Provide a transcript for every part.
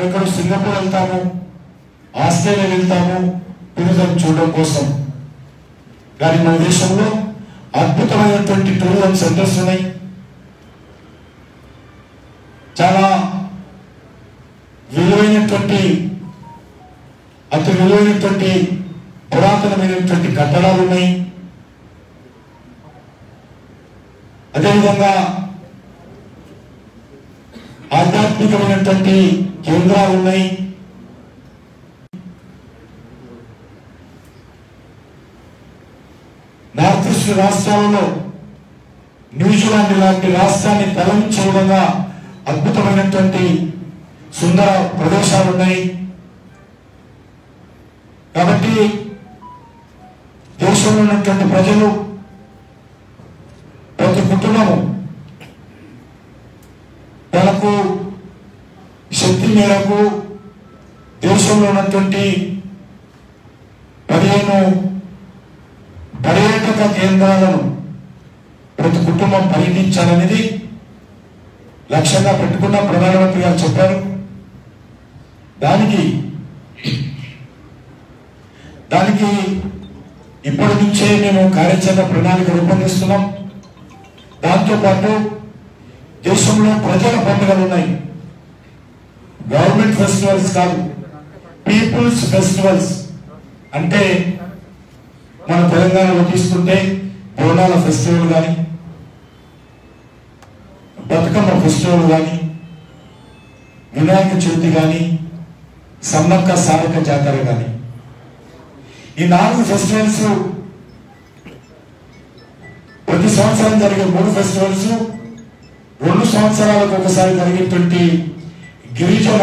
ఎక్కడో సింగపూర్ వెళ్తాము ఆస్ట్రేలియా వెళ్తాము టూరిజం చూడడం కోసం కానీ మన దేశంలో అద్భుతమైనటువంటి టూరిజం సెంటర్స్ ఉన్నాయి చాలా విలువైనటువంటి అతి విలువైనటువంటి పురాతనమైనటువంటి కట్టడాలు ఉన్నాయి అదేవిధంగా ఆధ్యాత్మికమైనటువంటి కేంద్రాలు ఉన్నాయి నార్త్ ఈస్ట్ రాష్ట్రాలలో న్యూజిలాండ్ లాంటి రాష్ట్రాన్ని తలమించే విధంగా అద్భుతమైనటువంటి సుందర ప్రదేశాలు ఉన్నాయి కాబట్టి దేశంలో ఉన్నటువంటి ప్రజలు ప్రతి కుటుంబము తనకు శక్తి మేరకు దేశంలో ఉన్నటువంటి పదిహేను పర్యాటక కేంద్రాలను ప్రతి కుటుంబం పర్యటించాలనేది లక్ష్యంగా పెట్టుకున్న ప్రధానమంత్రి గారు చెప్పారు దానికి దానికి ఇప్పటి నుంచే మేము కార్యాచరణ ప్రణాళిక రూపొందిస్తున్నాం దాంతోపాటు దేశంలో ప్రజల పండుగలు ఉన్నాయి గవర్నమెంట్ ఫెస్టివల్స్ కాదు పీపుల్స్ ఫెస్టివల్స్ అంటే మన తెలంగాణలో తీసుకుంటే బోనాల ఫెస్టివల్ కానీ బతుకమ్మ ఫెస్టివల్ కానీ వినాయక చవితి కానీ సమ్మక్క సారక జాతర కానీ ఈ నాలుగు ఫెస్టివల్స్ ప్రతి సంవత్సరం జరిగే మూడు ఫెస్టివల్స్ రెండు సంవత్సరాలకు ఒకసారి జరిగేటువంటి గిరిజన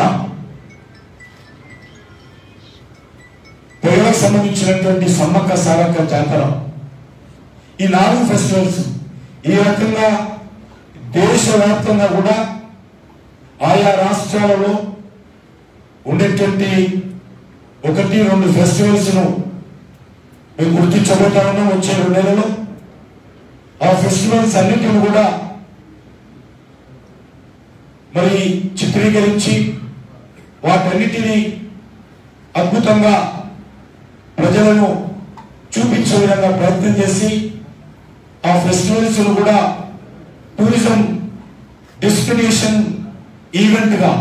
ప్రజలకు సంబంధించినటువంటి సమ్మక్క సారక్క జాతర ఈ నాలుగు ఫెస్టివల్స్ ఈ రకంగా దేశవ్యాప్తంగా కూడా ఆయా రాష్ట్రాలలో ఉండేటువంటి ఒకటి రెండు ఫెస్టివల్స్ ను మేము గుర్తించబోతా ఉన్నాం వచ్చే రెండు నెలలో ఆ ఫెస్టివల్స్ అన్నింటిని కూడా మరి చిత్రీకరించి వాటన్నిటిని అద్భుతంగా ప్రజలను చూపించే విధంగా ప్రయత్నం చేసి ఆ ఫెస్టివల్స్ కూడా టూరిజం డెస్టినేషన్ ఈవెంట్ గా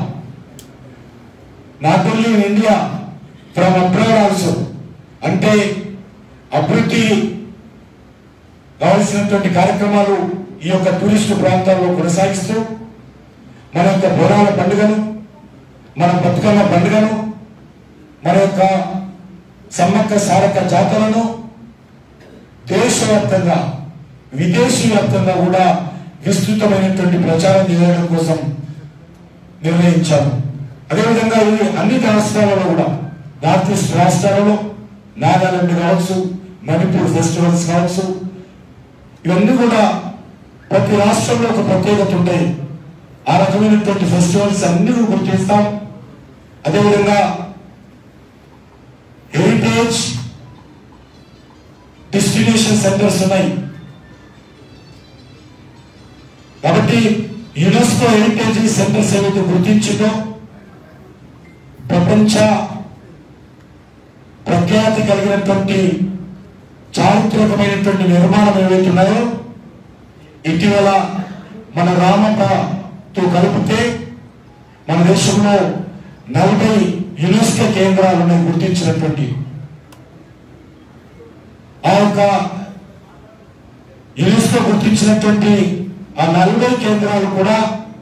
not only in India from abroad also అంటే అభివృద్ధి కావలసినటువంటి కార్యక్రమాలు ఈ యొక్క టూరిస్టు ప్రాంతాల్లో కొనసాగిస్తూ మన యొక్క బోనాల పండుగను మన బతుకమ్మ పండుగను మన యొక్క సమ్మక్క సారక్క జాతరను దేశవ్యాప్తంగా విదేశీ వ్యాప్తంగా కూడా విస్తృతమైనటువంటి ప్రచారం చేయడం కోసం నిర్ణయించాము అదేవిధంగా ఈ అన్ని రాష్ట్రాలలో కూడా నార్త్ ఈస్ట్ రాష్ట్రాలలో నాగాలాండ్ కావచ్చు మణిపూర్ ఫెస్టివల్స్ కావచ్చు ఇవన్నీ కూడా ప్రతి రాష్ట్రంలో ఒక ప్రత్యేకత ఉంటాయి ఆ రకమైనటువంటి ఫెస్టివల్స్ అన్ని గుర్తిస్తాం అదేవిధంగా హెరిటేజ్ డెస్టినేషన్ సెంటర్స్ ఉన్నాయి కాబట్టి యునెస్కో హెరిటేజ్ సెంటర్స్ ఏవైతే గుర్తించిందో ప్రపంచ ప్రఖ్యాతి కలిగినటువంటి చారిత్రకమైనటువంటి నిర్మాణం ఏవైతే ఉన్నాయో ఇటీవల మన రామప్పతో కలిపితే మన దేశంలో నలభై యునెస్కో కేంద్రాలు ఉన్నాయి గుర్తించినటువంటి ఆ యొక్క యునెస్కో గుర్తించినటువంటి ఆ నలభై కేంద్రాలు కూడా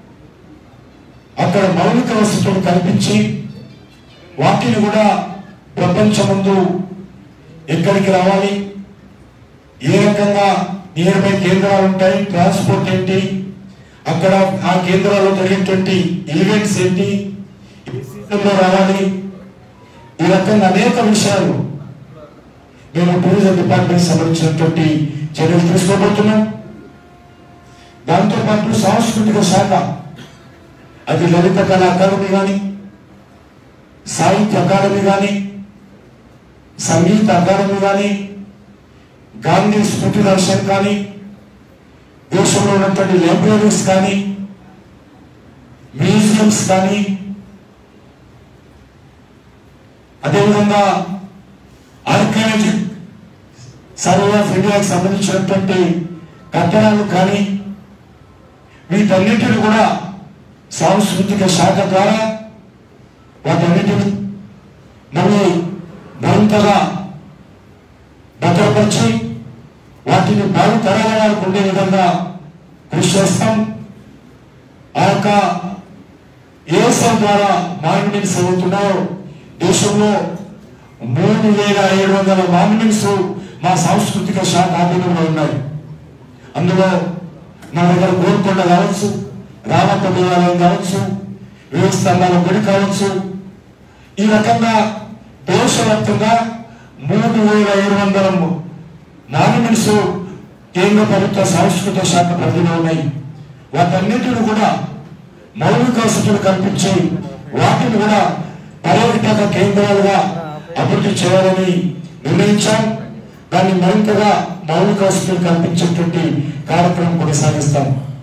అక్కడ మౌలిక వసతులు కల్పించి వాటిని కూడా ప్రపంచం ముందు ఎక్కడికి రావాలి ఏ రకంగా నియర్ బై కేంద్రాలు ఉంటాయి ట్రాన్స్పోర్ట్ ఏంటి అక్కడ ఆ కేంద్రాల్లో జరిగేటువంటి ఈవెంట్స్ ఏంటి ఏ సీజన్లో రావాలి ఈ రకంగా అనేక విషయాలు మేము టూరిజం డిపార్ట్మెంట్ సంబంధించినటువంటి చర్యలు తీసుకోబోతున్నాం దాంతోపాటు సాంస్కృతిక శాఖ అది లలిత కళా అకాడమీ కానీ సాహిత్య అకాడమీ కానీ సంగీత అకాడమీ కానీ గాంధీ స్మృతి దర్శన్ కానీ దేశంలో ఉన్నటువంటి లైబ్రరీస్ కానీ మ్యూజియంస్ కానీ అదేవిధంగా ఆర్కియాలజిక్ సర్వే ఆఫ్ ఇండియాకి సంబంధించినటువంటి కట్టడాలు కానీ వీటన్నిటిని కూడా సాంస్కృతిక శాఖ ద్వారా వాటన్నిటిని మళ్ళీ మరింతగా భద్రపరిచి వాటిని బాగు తరాల వారికి ఉండే విధంగా కృషి చేస్తాం ఆ యొక్క ఏఎస్ఎం ద్వారా మానిటరింగ్స్ అవుతున్నాయో దేశంలో మూడు వేల ఏడు వందల మానిటరింగ్స్ మా సాంస్కృతిక శాఖ ఆధీనంలో ఉన్నాయి అందులో నా దగ్గర గోల్కొండ కావచ్చు రామప్ప దేవాలయం కావచ్చు వివేక స్తంభాల గుడి కావచ్చు ఈ రకంగా దేశవ్యాప్తంగా మూడు వేల ఏడు వందల మాన్యుమెంట్స్ కేంద్ర ప్రభుత్వ సాంస్కృతిక శాఖ పరిధిలో ఉన్నాయి వాటన్నిటిని కూడా మౌలిక వసతులు కల్పించి వాటిని కూడా పర్యాటక కేంద్రాలుగా అభివృద్ధి చేయాలని నిర్ణయించాం దాన్ని మరింతగా మౌలిక వసతులు కల్పించేటువంటి కార్యక్రమం కొనసాగిస్తాం